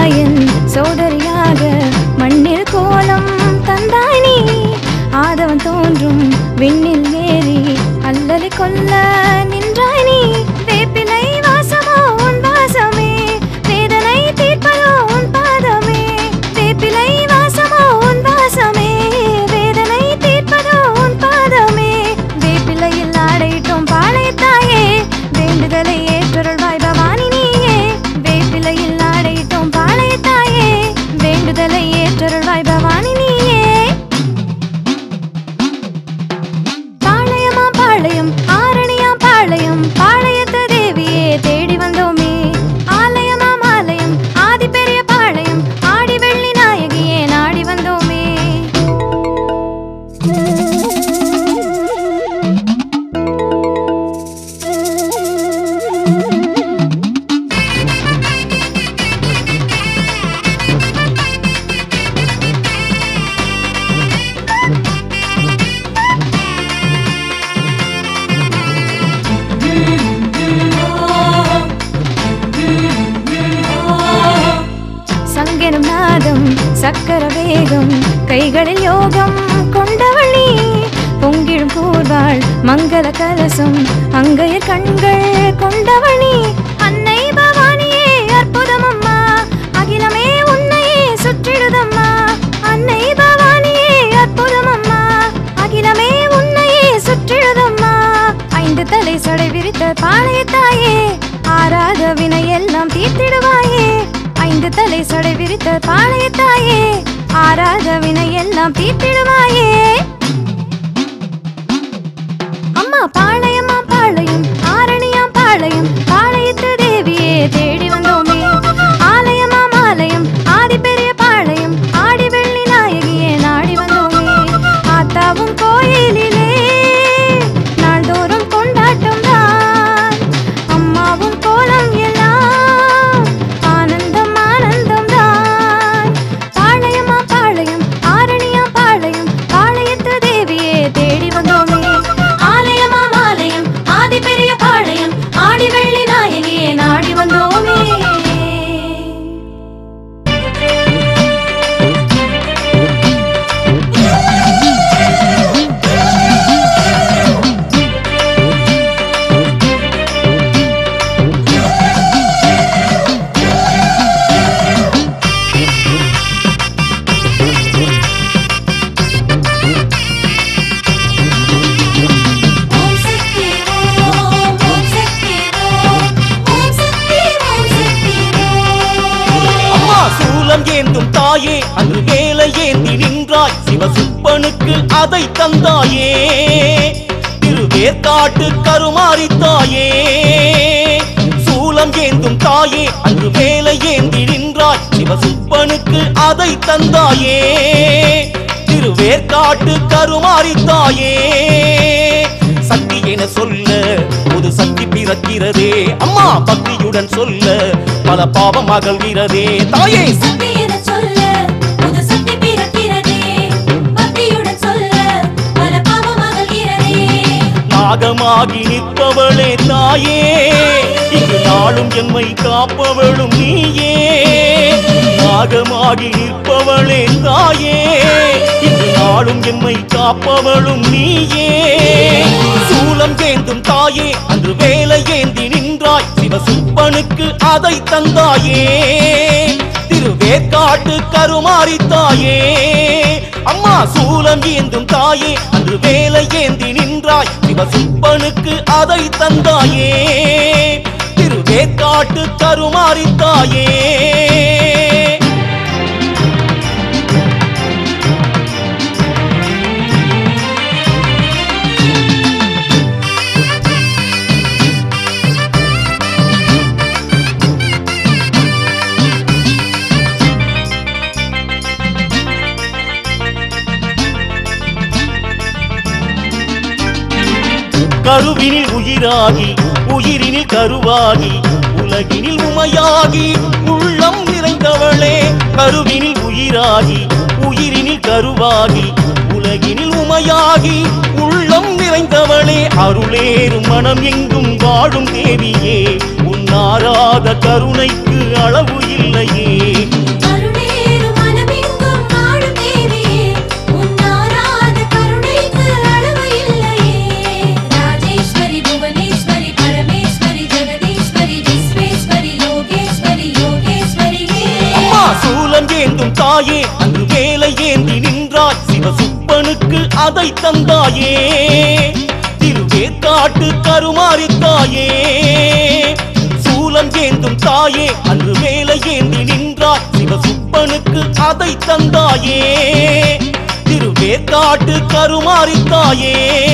தாயின் சோதரியாக மண்ணில் கோலம் தந்தாய் நீ ஆதவன் தோன்றும் விண்ணில் ஏறி அல்லலை கொல்ல நின்றாய் நீ வேப்பிலை வாசமோ உன் வாசமே வேதனை தீர்ப்பதோ உன் பாதமே வேப்பிலை வாசமோ உன் வாசமே வேதனை தீர்ப்பதோ உன் பாதமே வேப்பிலையில் ஆடையிட்டோம் பாளையத்தாயே வேண்டுதலை ஏற்றருள்வாய் பவானி நீயே வேப்பிலையில் ஆடையிட்டோம் பாளையத்தாயே வேண்டுதலை ஏற்றருள்வாய் பவானி நீயே பாளையமா பாளையம் ஆரணியா பாளையம் பாளையத்து தேவியே தேடி வந்தோமே ஆலயமாம் ஆலயம் ஆதி பெரிய பாளையம் ஆடி வெள்ளி நாயகியே நாடி வந்தோமே சங்கெனும் நாதம் சக்கர வேகம் கைகளில் யோகம் கொண்டவழி பொங்கிழும் கூர்வாள் மங்கள கலசம் அங்கைய கண்கள் கொண்டவழி அன்னை பவானியே அற்புதம் அம்மா அகிலமே உன்னையே சுற்றிடுதம்மா அன்னை பவானியே அற்புதம் அம்மா அகிலமே உன்னையே சுற்றிடுதம்மா ஐந்து தலை சடை விரித்த பாளையத்தாயே ஆறாத வினை எல்லாம் தீர்த்திடுவாயே ஐந்து தலை சடை விரித்த பாளையத்தாயே ஆறாத வினை எல்லாம் தீர்த்திடுவாயே அம்மா பாளையம்மா பாளையம் ஆரணியாம் பாளையம் பாளையத்து தேவியே தேடி வந்தோமே ஆலயமாம் ஆலயம் ஆதி பெரிய பாளையம் ஆடி வெள்ளி நாயகியே நாடி வந்தோமே ஆத்தாவும் கோயிலிலே நாள்தோறும் கொண்டாட்டம் தான் அம்மாவும் கோலம் எல்லாம் ஆனந்தம் ஆனந்தம் தான் பாளையமா பாளையம் ஆரணியா பாளையம் பாளையத்து தேவியே தேடி வந்தோமே ஆலயமாம் ஆலயம் ஆதி பெரிய பாளையம் ஆடி வெள்ளி நாயகியே நாடி வந்தோமே ஓம் சக்தி ஓம் ஓம் சக்தி ஓம் ஓம் சக்தி ஓம் சக்தி ஓம் அம்மா சூலம் ஏந்தும் தாயே அன்று வேலை ஏந்தி நின்றாய் சிவசுப்பனுக்கு அதை தந்தாயே திருவேற்காட்டு கருமாறி தாயே சூலம் ஏந்தும் தாயே அன்று வேலை ஏந்தி நின்றாய் சிவசுப்பனுக்கு அதை தந்தாயே திருவேற்காட்டு கருமாறி தாயே சக்தி என சொல்ல ஒரு சக்தி பிறக்கிறதே அம்மா பக்தியுடன் சொல்ல பல பாவம் அகல்கிறதே தாயே சக்தி என சொல்ல புது சக்தி பிறக்கிறதே பக்தியுடன் சொல்ல பல பாவம் அகல்கிறதே நாகமாகி நிற்பவளே தாயே இங்கு நாளும் எம்மை காப்பவளும் நீயே நாகமாகி நிற்பவளே தாயே இங்கு நாளும் எம்மை காப்பவளும் நீயே சூலம் ஏந்தும் தாயே அன்று வேலை ஏந்தி நின்றாய் சிவசுப்பனுக்கு அதை தந்தாயே திருவேற்காட்டு கருமாறி தாயே அம்மா சூலம் ஏந்தும் தாயே அன்று வேலை ஏந்தி நின்றாய் சிவசுப்பனுக்கு அதை தந்தாயே திருவேற்காட்டு கருமாறி தாயே கருவினில் உயிராகி உயிரினில் கருவாகி உலகினில் உமையாகி உள்ளம் நிறைந்தவளே கருவினில் உயிராகி உயிரினில் கருவாகி உலகினில் உமையாகி உள்ளம் நிறைந்தவளே அருளேறும் மனம் எங்கும் வாழும் தேவியே உன்னாராத கருணைக்கு அளவு இல்லையே அதை தந்தாயே திருவேற்காட்டு கருமாறித்தாயே சூலம் ஏந்தும் தாயே அன்று மேலே ஏந்தி நின்றாய் சிவசுப்பனுக்கு அதை தந்தாயே திருவேற்காட்டு கருமாறித்தாயே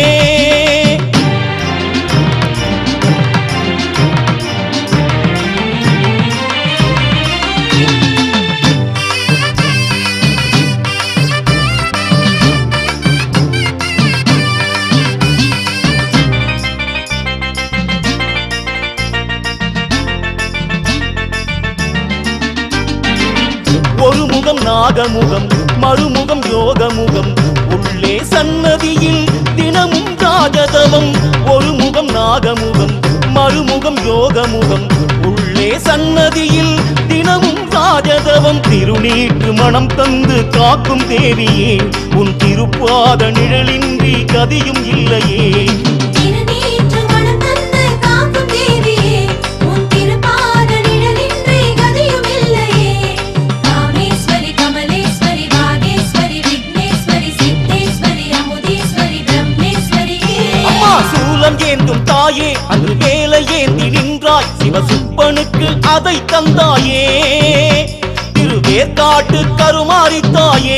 ஒரு முகம் நாகமுகம் மறுமுகம் யோகமுகம் உள்ளே சன்னதியில் தினமும் ராஜதவம் ஒரு முகம் நாகமுகம் மறுமுகம் யோகமுகம் உள்ளே சன்னதியில் தினமும் ராஜதவம் திருநீற்று மனம் தந்து காக்கும் தேவியே உன் திருப்பாத நிழலின்றி கதியும் இல்லையே திருநீற்று மனம் தந்து காக்கும் தேவியே உன் திருப்பாத நிழலின்றி கதியும் இல்லையே காமேஸ்வரி கமலேஸ்வரி வாகேஸ்வரி விக்னேஸ்வரி சித்தேஸ்வரி அமுதேஸ்வரி பிரம்மேஸ்வரியே அம்மா சூலம் ஏந்தும் தாயே அன்று வேலை ஏந்தி நின்றாய் சிவசுப்பனுக்கு அதை தந்தாயே திருவேற்காட்டு கருமாறி தாயே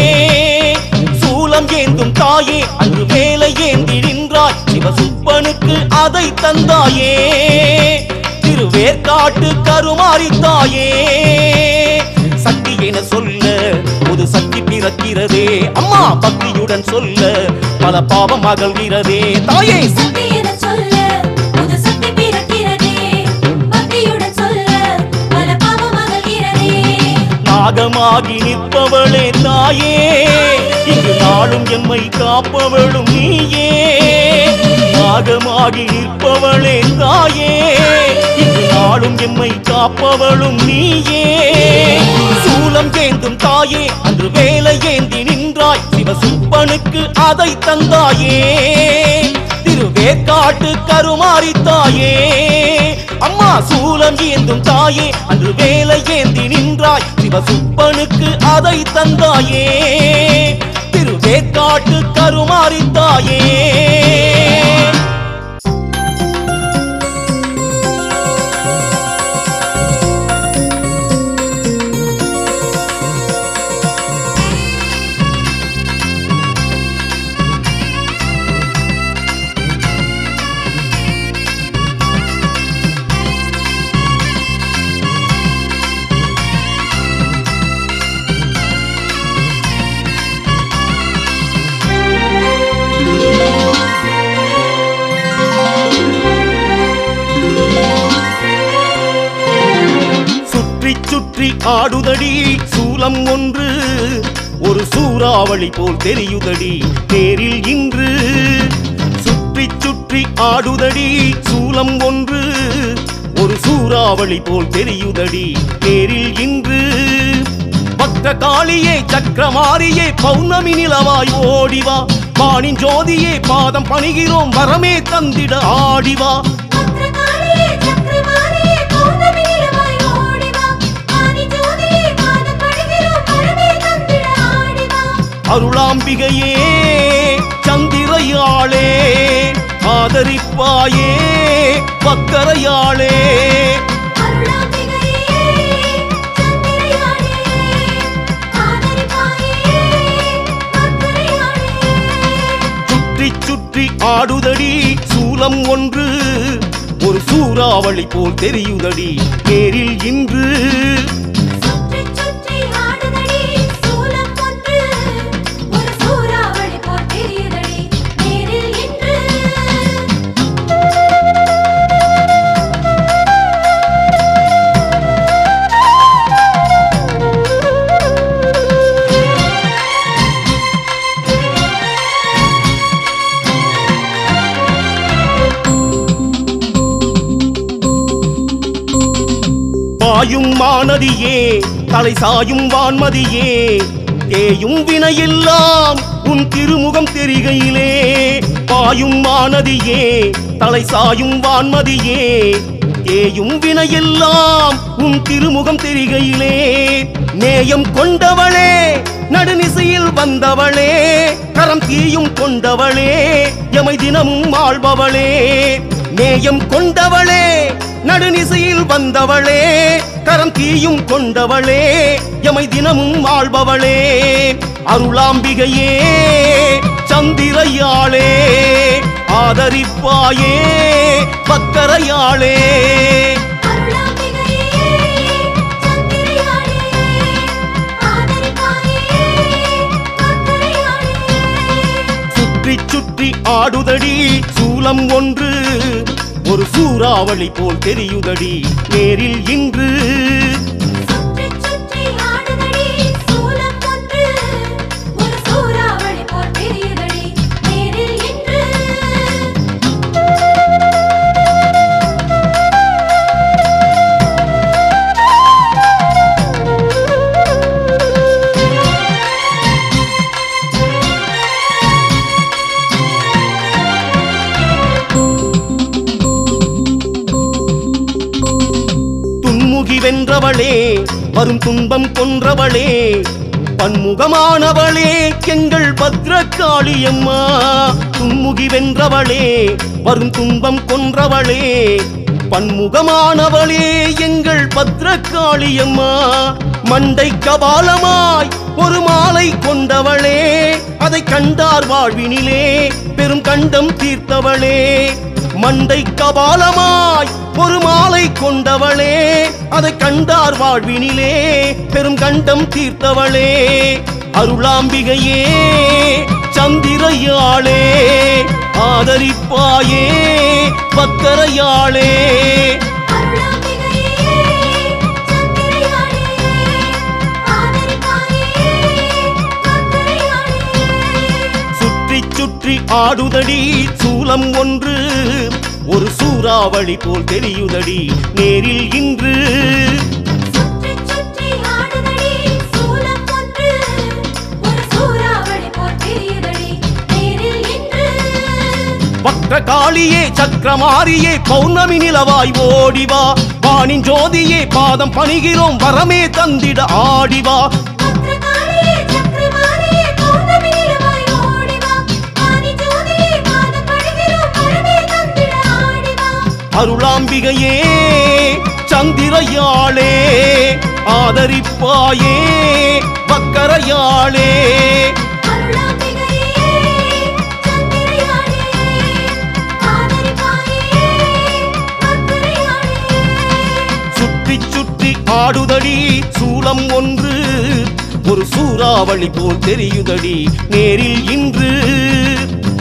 சூலம் ஏந்தும் தாயே அன்று வேலை ஏந்தி நின்றாய் சிவசுப்பனுக்கு அதை தந்தாயே திருவேற்காட்டு கருமாறி தாயே சக்தி என சொல்ல ஒரு சக்தி பிறக்கிறதே அம்மா பக்தியுடன் சொல்ல பல பாவம் அகல்கிறதே தாயே சக்தி என சொல்ல புது சக்தி பிறக்கிறதே பக்தியுடன் சொல்ல பல பாவம் அகல்கிறதே நாகமாகி நிற்பவளே தாயே இங்கு நாளும் எம்மை காப்பவளும் நீயே நாகமாகி நிற்பவளே தாயே இங்கு நாளும் எம்மை காப்பவளும் நீயே சூலம் ஏந்தும் தாயே அன்று வேலை ஏந்தி நின்றாய் சிவசுப்பனுக்கு அதை தந்தாயே திருவேற்காட்டு கருமாறி தாயே அம்மா சூலம் ஏந்தும் தாயே அன்று வேலை ஏந்தி நின்றாய் சிவசுப்பனுக்கு அதை தந்தாயே திருவேற்காட்டு கருமாறி தாயே சுற்றி சுற்றி ஆடுதடி சூலம் ஒன்று ஒரு சூறாவளி போல் தெரியுதடி நேரில் இன்று சுற்றி சுற்றி ஆடுதடி சூலம் ஒன்று ஒரு சூறாவளி போல் தெரியுதடி நேரில் இன்று பக்த காளியே சக்கரமாரியே பௌர்ணமி நிலவாய் ஓடிவா வாணின் ஜோதியே பாதம் பணிகிறோம் வரமே தந்திட ஆடிவா பத்ரகாளியே சக்கரமாரியே பௌர்ணமி நிலவாய் ஓடி வா ஆதி ஜோதியே பாதம் படுகிறோம் பழமே தந்திட ஆடி வா அருளாம்பிகையே சந்திரையாளே ஆதரிப்பாயே பக்கரையாளே அருளாம்பிகையே சந்திரையாளே ஆதரிப்பாயே அக்கறையாளே சுற்றி சுற்றி ஆடுதடி சூலம் ஒன்று ஒரு சூறாவளி போல் தெரியுதடி நேரில் இன்று சுற்றி சுற்றி ஆடுதடி சூலம் ஒன்று ஒரு சூறாவளி போல் தெரியுதடி நேரில் இன்று பாயும் மானதியே தலை சாயும் வான்மதியே தேயும் வினையெல்லாம் உன் திருமுகம் தெரிகையிலே பாயும் மானதியே தலை சாயும் வான்மதியே தேயும் வினையெல்லாம் உன் திருமுகம் தெரிகையிலே நேயம் கொண்டவளே நடுநிசையில் வந்தவளே கரம் தீயும் கொண்டவளே எமை தினமும் வாழ்பவளே நேயம் கொண்டவளே நடுநிசையில் வந்தவளே கரம் தீயும் கொண்டவளே எமை தினமும் வாழ்பவளே அருளாம்பிகையே சந்திரையாளே ஆதரிப்பாயே பக்கரையாளே அருளாம்பிகையே சந்திரையாளே ஆதரிப்பாயே அக்கரையாளே சுற்றி சுற்றி ஆடுதடி சூலம் ஒன்று ஒரு சூறாவளி போல் தெரியுதடி நேரில் இன்று சுற்றி சுற்றி ஆடுதடி சூலம் ஒன்று ஒரு சூறாவளி போல் தெரியுதடி நேரில் இன்று துன்முகி வென்றவளே வரும் துன்பம் கொன்றவளே பன்முகமானவளே எங்கள் பத்ரகாளியம்மா துன்முகி வென்றவளே வரும் துன்பம் கொன்றவளே பன்முகமானவளே எங்கள் பத்ரகாளியம்மா மண்டை கபாலமாய் ஒரு மாலை கொண்டவளே அதை கண்டார் வாழ்வினிலே பெரும் கண்டம் தீர்த்தவளே மண்டை கபாலமாய் ஒரு மாலை கொண்டவளே அதை கண்டார் வாழ்வினிலே பெரும் கண்டம் தீர்த்தவளே அருளாம்பிகையே சந்திரையாளே ஆதரிப்பாயே பக்கரையாளே அருளாம்பிகையே சந்திரையாளே ஆதரிப்பாயே அக்கரையாளே சுற்றி சுற்றி ஆடுதடி சூலம் ஒன்று ஒரு சூறாவளி போல் தெரியுதடி நேரில் இன்று சுற்றி சுற்றி ஆடுதடி சூலம் ஒன்று ஒரு சூறாவளி போல் தெரியுதடி நேரில் இன்று பக்த காளியே சக்கரமாரியே பௌர்ணமி நிலவாய் ஓடிவா வானின் ஜோதியே பாதம் பணிகிறோம் வரமே தந்திட ஆடிவா பத்ரகாளியே சக்கரமாளியே பௌர்ணமி நிலவாய் ஓடிவா ஆனி ஜோதியே பாதம் படுகிறோம் பரமே தந்திட ஆடிவா அருளாம்பிகையே சந்திரையாளே ஆதரிப்பாயே பக்கரையாளே அருளாம்பிகையே சந்திரையாளே ஆதரிப்பாயே அக்கரையாளே சுற்றி சுற்றி ஆடுதடி சூலம் ஒன்று ஒரு சூறாவளி போல் தெரியுதடி நேரில் இன்று